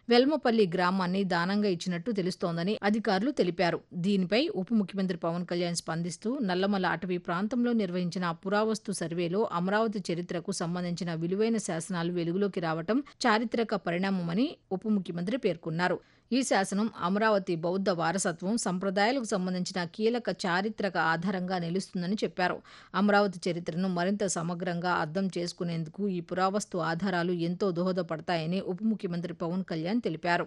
వెల్మపల్లి గ్రామాన్ని దానంగా ఇచ్చినట్టు తెలుస్తోందని అధికారులు తెలిపారు దీనిపై ఉప ముఖ్యమంత్రి పవన్ కళ్యాణ్ స్పందిస్తూ నల్లమల అటవీ ప్రాంతంలో నిర్వహించిన పురావస్తు సర్వేలో అమరావతి చరిత్రకు సంబంధించిన విలువైన శాసనాలు వెలుగులోకి రావటం చారిత్రక పరిణామమని ఉప ముఖ్యమంత్రి పేర్కొన్నారు ఈ శాసనం అమరావతి బౌద్ధ వారసత్వం సంప్రదాయాలకు సంబంధించిన కీలక చారిత్రక ఆధారంగా నిలుస్తుందని చెప్పారు అమరావతి చరిత్రను మరింత సమగ్రంగా అర్థం చేసుకునేందుకు ఈ పురావస్తు ఆధారాలు ఎంతో దోహదపడతాయని ఉప ముఖ్యమంత్రి పవన్ కళ్యాణ్ తెలిపారు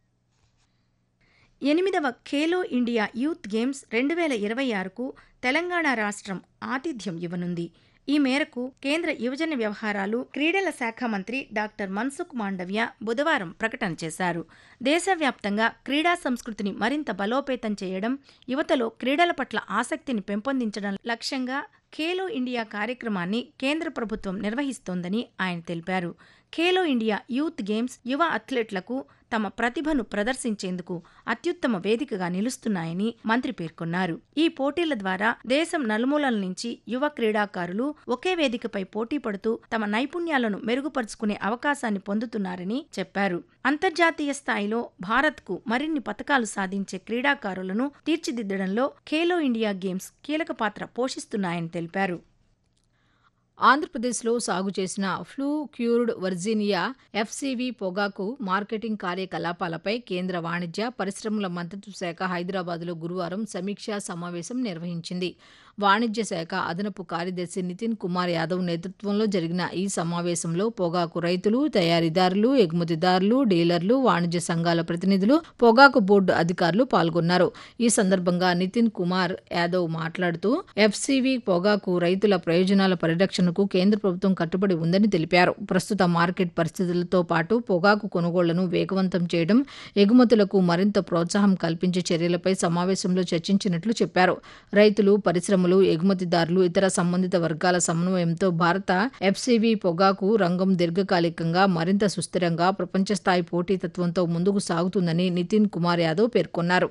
ఎనిమిదవ ఖేలో ఇండియా యూత్ గేమ్స్ రెండు వేల ఇరవై ఆరుకు తెలంగాణ రాష్ట్రం ఆతిథ్యం ఇవ్వనుంది ఈ మేరకు కేంద్ర యువజన వ్యవహారాలు క్రీడల శాఖ మంత్రి డాక్టర్ మన్సుఖ్ మాండవ్య బుధవారం ప్రకటన చేశారు దేశవ్యాప్తంగా క్రీడా సంస్కృతిని మరింత బలోపేతం చేయడం యువతలో క్రీడల పట్ల ఆసక్తిని పెంపొందించడం లక్ష్యంగా ఖేలో ఇండియా కార్యక్రమాన్ని కేంద్ర ప్రభుత్వం నిర్వహిస్తోందని ఆయన తెలిపారు ఖేలో ఇండియా యూత్ గేమ్స్ యువ అథ్లెట్లకు తమ ప్రతిభను ప్రదర్శించేందుకు అత్యుత్తమ వేదికగా నిలుస్తున్నాయని మంత్రి పేర్కొన్నారు ఈ పోటీల ద్వారా దేశం నలుమూలల నుంచి యువ క్రీడాకారులు ఒకే వేదికపై పోటీ పడుతూ తమ నైపుణ్యాలను మెరుగుపరుచుకునే అవకాశాన్ని పొందుతున్నారని చెప్పారు అంతర్జాతీయ స్థాయిలో భారత్కు మరిన్ని పతకాలు సాధించే క్రీడాకారులను తీర్చిదిద్దడంలో ఖేలో ఇండియా గేమ్స్ కీలక పాత్ర పోషిస్తున్నాయని తెలిపారు ఆంధ్రప్రదేశ్లో సాగు చేసిన ఫ్లూ క్యూర్డ్ వర్జీనియా ఎఫ్సీవీ పొగాకు మార్కెటింగ్ కార్యకలాపాలపై కేంద్ర వాణిజ్య పరిశ్రమల మంత్రిత్వ శాఖ హైదరాబాద్లో గురువారం సమీక్షా సమావేశం నిర్వహించింది వాణిజ్య శాఖ అదనపు కార్యదర్శి నితిన్ కుమార్ యాదవ్ నేతృత్వంలో జరిగిన ఈ సమావేశంలో పొగాకు రైతులు తయారీదారులు ఎగుమతిదారులు డీలర్లు వాణిజ్య సంఘాల ప్రతినిధులు పొగాకు బోర్డు అధికారులు పాల్గొన్నారు ఈ సందర్భంగా నితిన్ కుమార్ యాదవ్ మాట్లాడుతూ ఎఫ్సీవీ పొగాకు రైతుల ప్రయోజనాల పరిరక్షణకు కేంద్ర ప్రభుత్వం కట్టుబడి ఉందని తెలిపారు ప్రస్తుత మార్కెట్ పరిస్థితులతో పాటు పొగాకు కొనుగోళ్లను వేగవంతం చేయడం ఎగుమతులకు మరింత ప్రోత్సాహం కల్పించే చర్యలపై సమావేశంలో చర్చించినట్లు చెప్పారు రైతులు పరిశ్రమలు ఎగుమతిదారులు ఇతర సంబంధిత వర్గాల సమన్వయంతో భారత ఎఫ్సీవీ పొగాకు రంగం దీర్ఘకాలికంగా మరింత సుస్థిరంగా ప్రపంచస్థాయి పోటీతత్వంతో ముందుకు సాగుతుందని నితిన్ కుమార్ యాదవ్ పేర్కొన్నారు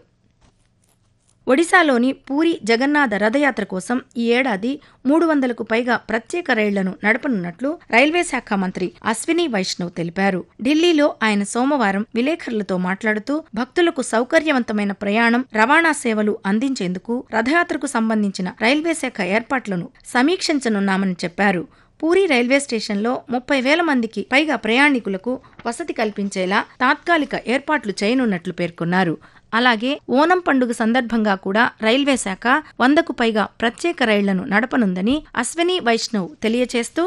ఒడిశాలోని పూరి జగన్నాథ రథయాత్ర కోసం ఈ ఏడాది మూడు వందలకు పైగా ప్రత్యేక రైళ్లను నడపనున్నట్లు రైల్వే శాఖ మంత్రి అశ్విని వైష్ణవ్ తెలిపారు ఢిల్లీలో ఆయన సోమవారం విలేకరులతో మాట్లాడుతూ భక్తులకు సౌకర్యవంతమైన ప్రయాణం రవాణా సేవలు అందించేందుకు రథయాత్రకు సంబంధించిన రైల్వే శాఖ ఏర్పాట్లను సమీక్షించనున్నామని చెప్పారు పూరి రైల్వే స్టేషన్లో ముప్పై వేల మందికి పైగా ప్రయాణికులకు వసతి కల్పించేలా తాత్కాలిక ఏర్పాట్లు చేయనున్నట్లు పేర్కొన్నారు అలాగే ఓనం పండుగ సందర్భంగా కూడా రైల్వే శాఖ వందకు పైగా ప్రత్యేక రైళ్లను నడపనుందని అశ్విని వైష్ణవ్ తెలియచేస్తూ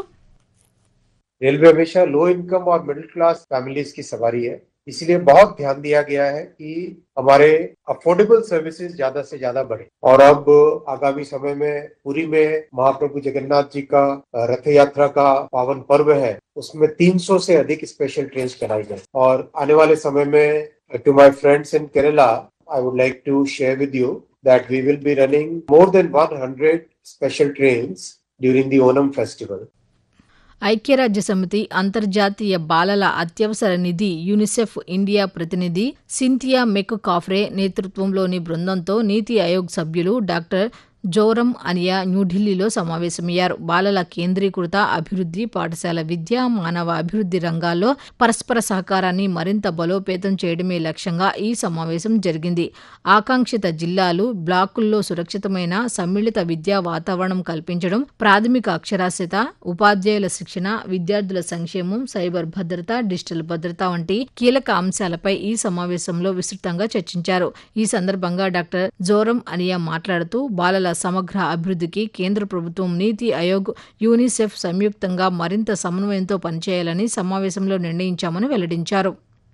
रेलवे हमेशा लो इनकम और मिडिल क्लास फैमिलीज की सवारी है इसलिए बहुत ध्यान दिया गया है कि हमारे अफोर्डेबल सर्विसेज ज्यादा से ज्यादा बढ़े और अब आगामी समय में पूरी में महाप्रभु जगन्नाथ जी का रथ यात्रा का पावन पर्व है उसमें 300 से अधिक स्पेशल ट्रेन कराई गई और आने वाले समय में to my friends in Kerala I would like to share with you that we will be running more than 100 special trains during the Onam festival. ఐక్యరాజ్య సమితి అంతర్జాతీయ బాలల అత్యవసర నిధి యూనిసెఫ్ ఇండియా ప్రతినిధి సింథియా మెక్ కాఫ్రే నేతృత్వంలోని బృందంతో నీతి ఆయోగ్ సభ్యులు డాక్టర్ జోరం అనియా న్యూఢిల్లీలో సమావేశమయ్యారు బాలల కేంద్రీకృత అభివృద్ధి పాఠశాల విద్య మానవ అభివృద్ధి రంగాల్లో పరస్పర సహకారాన్ని మరింత బలోపేతం చేయడమే లక్ష్యంగా ఈ సమావేశం జరిగింది ఆకాంక్షిత జిల్లాలు బ్లాకుల్లో సురక్షితమైన సమ్మిళిత విద్యా వాతావరణం కల్పించడం ప్రాథమిక అక్షరాస్యత ఉపాధ్యాయుల శిక్షణ విద్యార్థుల సంక్షేమం సైబర్ భద్రత డిజిటల్ భద్రత వంటి కీలక అంశాలపై ఈ సమావేశంలో విస్తృతంగా చర్చించారు ఈ సందర్భంగా డాక్టర్ జోరం అనియా మాట్లాడుతూ బాలల సమగ్ర అభివృద్ధికి కేంద్ర ప్రభుత్వం నీతి ఆయోగ్ యూనిసెఫ్ సంయుక్తంగా మరింత సమన్వయంతో పనిచేయాలని సమావేశంలో నిర్ణయించామని వెల్లడించారు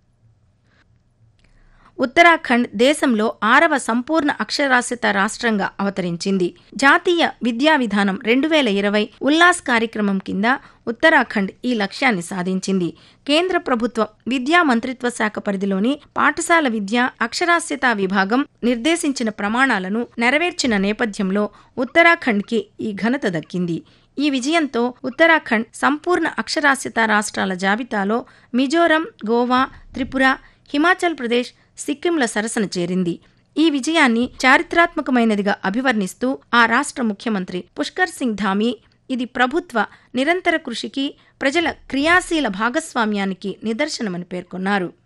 ఉత్తరాఖండ్ దేశంలో ఆరవ సంపూర్ణ అక్షరాస్యత రాష్ట్రంగా అవతరించింది జాతీయ విద్యా విధానం రెండు వేల ఇరవై ఉల్లాస్ కార్యక్రమం కింద ఉత్తరాఖండ్ ఈ లక్ష్యాన్ని సాధించింది కేంద్ర ప్రభుత్వ విద్యా మంత్రిత్వ శాఖ పరిధిలోని పాఠశాల విద్య అక్షరాస్యత విభాగం నిర్దేశించిన ప్రమాణాలను నెరవేర్చిన నేపథ్యంలో ఉత్తరాఖండ్కి ఈ ఘనత దక్కింది ఈ విజయంతో ఉత్తరాఖండ్ సంపూర్ణ అక్షరాస్యత రాష్ట్రాల జాబితాలో మిజోరం గోవా త్రిపుర హిమాచల్ ప్రదేశ్ సిక్కింల సరసన చేరింది ఈ విజయాన్ని చారిత్రాత్మకమైనదిగా అభివర్ణిస్తూ ఆ రాష్ట్ర ముఖ్యమంత్రి పుష్కర్ సింగ్ ధామీ ఇది ప్రభుత్వ నిరంతర కృషికి ప్రజల క్రియాశీల భాగస్వామ్యానికి నిదర్శనమని పేర్కొన్నారు